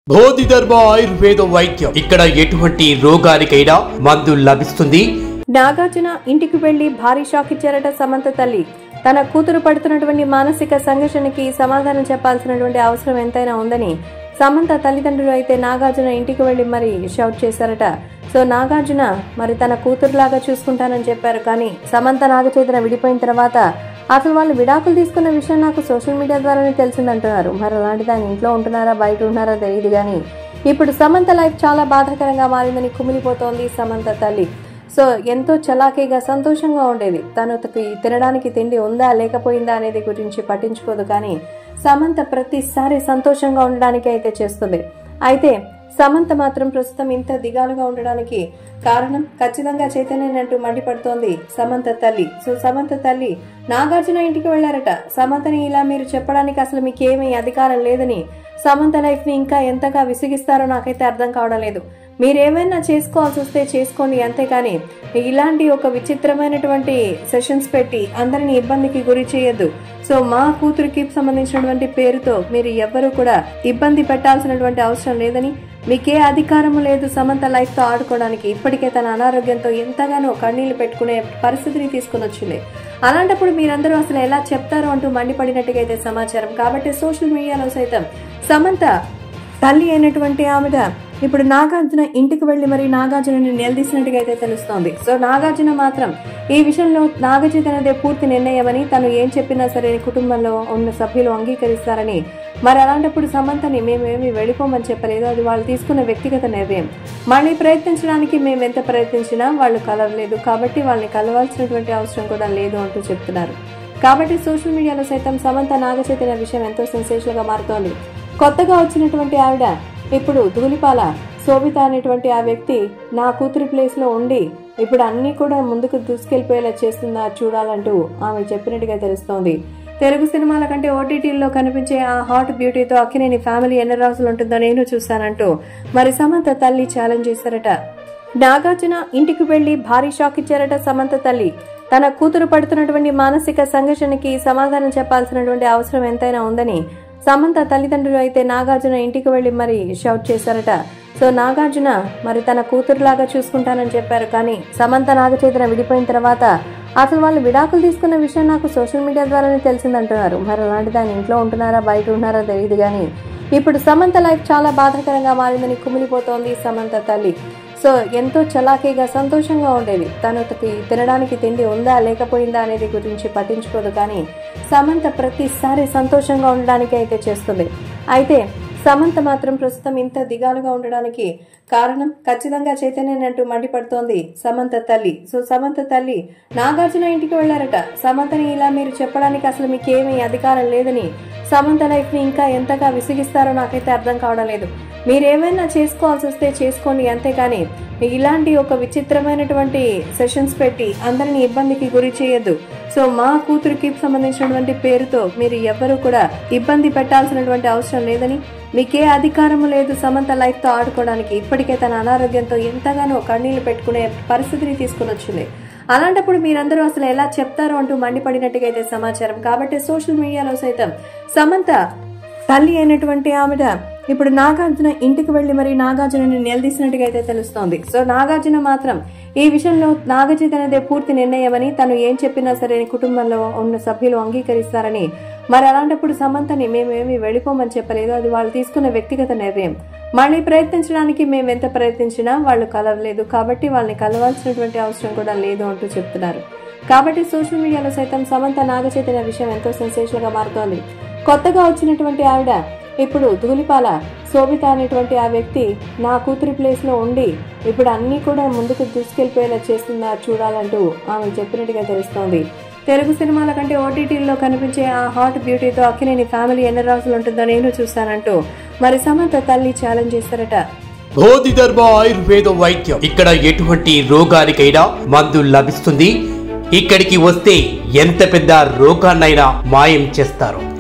బోధిధర్మ ఆయుర్వేద వైద్యం ఇక్కడ ఎటువంటి రోగానికైనా మందు లభిస్తుంది నాగార్జున ఇంటికి వెళ్లి భారీ షాక్ ఇచ్చారట సమంత తల్లి తన కూతురు పడుతున్నటువంటి మానసిక సంఘర్షణకి సమాధానం చెప్పాల్సినటువంటి అవసరం ఎంతైనా ఉందని సమంత తల్లిదండ్రులు అయితే నాగార్జున ఇంటికి వెళ్లి మరి షౌట్ చేశారట సో నాగార్జున మరి తన కూతురులాగా చూసుకుంటానని చెప్పారు కానీ సమంత నాగచైతన్య విడిపోయిన తర్వాత అసలు వాళ్ళు విడాకులు తీసుకున్న విషయం నాకు సోషల్ మీడియా ద్వారానే తెలిసిందంటున్నారు మరి అలాంటి దాని ఇంట్లో ఉంటున్నారా బయట ఉంటున్నారా తెలియదు కానీ ఇప్పుడు సమంత లైఫ్ చాలా బాధాకరంగా మారిందని కుమిలిపోతోంది సమంత తల్లి సో ఎంతో చలాకీగా సంతోషంగా ఉండేది తను తనకి తినడానికి తిండి ఉందా లేకపోయిందా అనేది గురించి పట్టించుకోదు కానీ సమంత ప్రతిసారి సంతోషంగా ఉండడానికి అయితే చేస్తుంది అయితే సమంత మాత్రం ప్రస్తుతం ఇంత దిగాలుగా ఉండడానికి కారణం ఖచ్చితంగా చైతన్యనంటూ మండిపడుతోంది సమంత తల్లి సో సమంత తల్లి నాగార్జున ఇంటికి వెళ్లారట సమంతని ఇలా మీరు చెప్పడానికి అసలు మీకు ఏమీ అధికారం లేదని సమంత లైఫ్ ని ఇంకా ఎంతగా విసిగిస్తారో నాకైతే అర్థం కావడం లేదు మీరేమైనా చేసుకోవాల్సి వస్తే చేసుకోండి అంతేకాని ఇలాంటి ఒక విచిత్రమైనటువంటి సెషన్స్ పెట్టి అందరిని ఇబ్బందికి గురి చేయొద్దు సో మా కూతురికి సంబంధించినటువంటి పేరుతో మీరు ఎవ్వరూ కూడా ఇబ్బంది పెట్టాల్సినటువంటి అవసరం లేదని మీకే అధికారం లేదు సమంత లైఫ్ తో ఆడుకోవడానికి ఇప్పటికే తన అనారోగ్యంతో ఎంతగానో కన్నీళ్లు పెట్టుకునే పరిస్థితిని తీసుకుని వచ్చింది అలాంటప్పుడు మీరందరూ అసలు ఎలా చెప్తారో అంటూ మండిపడినట్టుగా అయితే సమాచారం కాబట్టి సోషల్ మీడియాలో సైతం సమంత తల్లి అయినటువంటి ఆవిడ ఇప్పుడు నాగార్జున ఇంటికి వెళ్లి మరి నాగార్జునని నిలదీసినట్టుగా అయితే తెలుస్తోంది సో నాగార్జున మాత్రం ఈ విషయంలో నాగచైతన్యదే పూర్తి నిర్ణయమని తను ఏం చెప్పినా సరే కుటుంబంలో ఉన్న సభ్యులు అంగీకరిస్తారని మరి అలాంటప్పుడు సమంతని మేమేమి వెళ్ళిపోమని చెప్పలేదు అది వాళ్ళు తీసుకున్న వ్యక్తిగత నిర్ణయం మళ్ళీ ప్రయత్నించడానికి మేము ఎంత ప్రయత్నించినా వాళ్ళు కలవలేదు కాబట్టి వాళ్ళని కలవాల్సినటువంటి అవసరం కూడా లేదు అంటూ చెప్తున్నారు కాబట్టి సోషల్ మీడియాలో సైతం సమంత నాగచైతన్య విషయం ఎంతో సెన్సేషనల్ గా మారుతోంది కొత్తగా వచ్చినటువంటి ఆవిడ ఇప్పుడు ధూళిపాల శోభిత అనేటువంటి ఆ వ్యక్తి నా కూతురి ప్లేస్ లో ఉండి ఇప్పుడు అన్ని కూడా ముందుకు దూసుకెళ్లిపోయేలా చేస్తుందా చూడాలంటూ ఆమె చెప్పినట్టుగా తెలుస్తోంది తెలుగు సినిమాల కంటే ఓటీటీల్లో కనిపించే ఆ హాట్ బ్యూటీతో అక్కినేని ఫ్యామిలీ ఎన్ని రోజులు ఉంటుందో నేను చూస్తానంటూ మరి సమంత తల్లి ఛాలెంజ్ చేశారట నాగార్జున ఇంటికి వెళ్లి భారీ షాక్ ఇచ్చారట సమంత తల్లి తన కూతురు పడుతున్నటువంటి మానసిక సంఘర్షణకి సమాధానం చెప్పాల్సినటువంటి అవసరం ఎంతైనా ఉందని సమంత తల్లిదండ్రులు అయితే నాగార్జున ఇంటికి వెళ్లి మరి షౌట్ చేశారట సో నాగార్జున మరి తన కూతురులాగా చూసుకుంటానని చెప్పారు కానీ సమంత నాగచైతన్య విడిపోయిన తర్వాత అసలు వాళ్ళు విడాకులు తీసుకున్న విషయం నాకు సోషల్ మీడియా ద్వారానే తెలిసిందంటున్నారు మరి అలాంటి దాని ఇంట్లో ఉంటున్నారా బయట ఉంటున్నారా తెలియదు కానీ ఇప్పుడు సమంత లైఫ్ చాలా బాధాకరంగా మారిందని కుమిలిపోతోంది సమంత తల్లి సో ఎంతో చలాకీగా సంతోషంగా ఉండేది తను తనకి తినడానికి తిండి ఉందా లేకపోయిందా అనేది గురించి పట్టించుకోదు కానీ సమంత ప్రతిసారి సంతోషంగా ఉండడానికి అయితే చేస్తుంది అయితే సమంత మాత్రం ప్రస్తుతం ఇంత దిగాలుగా ఉండడానికి కారణం ఖచ్చితంగా చైతన్యనంటూ మండిపడుతోంది సమంత తల్లి సో సమంత తల్లి నాగార్జున ఇంటికి వెళ్లారట సమంతని ఇలా మీరు చెప్పడానికి అసలు మీకు ఏమీ అధికారం లేదని సమంత లైఫ్ ని ఇంకా ఎంతగా విసిగిస్తారో నాకైతే అర్థం కావడం లేదు మీరేమైనా చేసుకోవాల్సి వస్తే చేసుకోండి అంతేకాని ఇలాంటి ఒక విచిత్రమైనటువంటి సెషన్స్ పెట్టి అందరిని ఇబ్బందికి గురి చేయొద్దు సో మా కూతురికి సంబంధించినటువంటి పేరుతో మీరు ఎవ్వరూ కూడా ఇబ్బంది పెట్టాల్సినటువంటి అవసరం లేదని మీకే అధికారం లేదు సమంత లైఫ్ తో ఆడుకోవడానికి ఇప్పటికే తన అనారోగ్యంతో ఎంతగానో కన్నీళ్లు పెట్టుకునే పరిస్థితిని తీసుకుని వచ్చింది అలాంటప్పుడు మీరందరూ అసలు ఎలా చెప్తారో అంటూ మండిపడినట్టుగా అయితే సమాచారం కాబట్టి సోషల్ మీడియాలో సైతం సమంత తల్లి అయినటువంటి ఆవిడ ఇప్పుడు నాగార్జున ఇంటికి వెళ్లి మరి నాగార్జునని నిలదీసినట్టుగా అయితే తెలుస్తోంది సో నాగార్జున మాత్రం ఈ విషయంలో నాగచైతన్యదే పూర్తి నిర్ణయమని తను ఏం చెప్పినా సరే కుటుంబంలో ఉన్న సభ్యులు అంగీకరిస్తారని మరి అలాంటప్పుడు సమంతని మేమేమి వెళ్ళిపోమని చెప్పలేదు అది వాళ్ళు తీసుకున్న వ్యక్తిగత నిర్ణయం మళ్ళీ ప్రయత్నించడానికి మేము ఎంత ప్రయత్నించినా వాళ్ళు కలవలేదు కాబట్టి వాళ్ళని కలవాల్సినటువంటి అవసరం కూడా లేదు అంటూ చెప్తున్నారు కాబట్టి సోషల్ మీడియాలో సైతం సమంత నాగచైతన్య విషయం ఎంతో సెన్సేషనల్ గా మారుతోంది కొత్తగా వచ్చినటువంటి ఆవిడ ఇప్పుడు ధూళిపాల శోభిత అనేటువంటి ఆ వ్యక్తి నా కూతురి ప్లేస్ లో ఉండి ఇప్పుడు అన్ని కూడా ముందుకు దూసుకెళ్లిపోయేలా చేస్తుందా చూడాలంటూ ఆమె చెప్పినట్టుగా తెలుస్తోంది తెలుగు సినిమాల కంటే ఓటీటీల్లో కనిపించే ఆ హాట్ బ్యూటీతో అక్కినేని ఫ్యామిలీ ఎన్ని రోజులు ఉంటుందో నేను చూస్తానంటూ మరి సమంత తల్లి ఛాలెంజ్ చేస్తారట బోధిధర్మ ఆయుర్వేద వైద్యం ఇక్కడ ఎటువంటి రోగానికైనా మందు లభిస్తుంది ఇక్కడికి వస్తే ఎంత పెద్ద రోగాన్నైనా మాయం చేస్తారు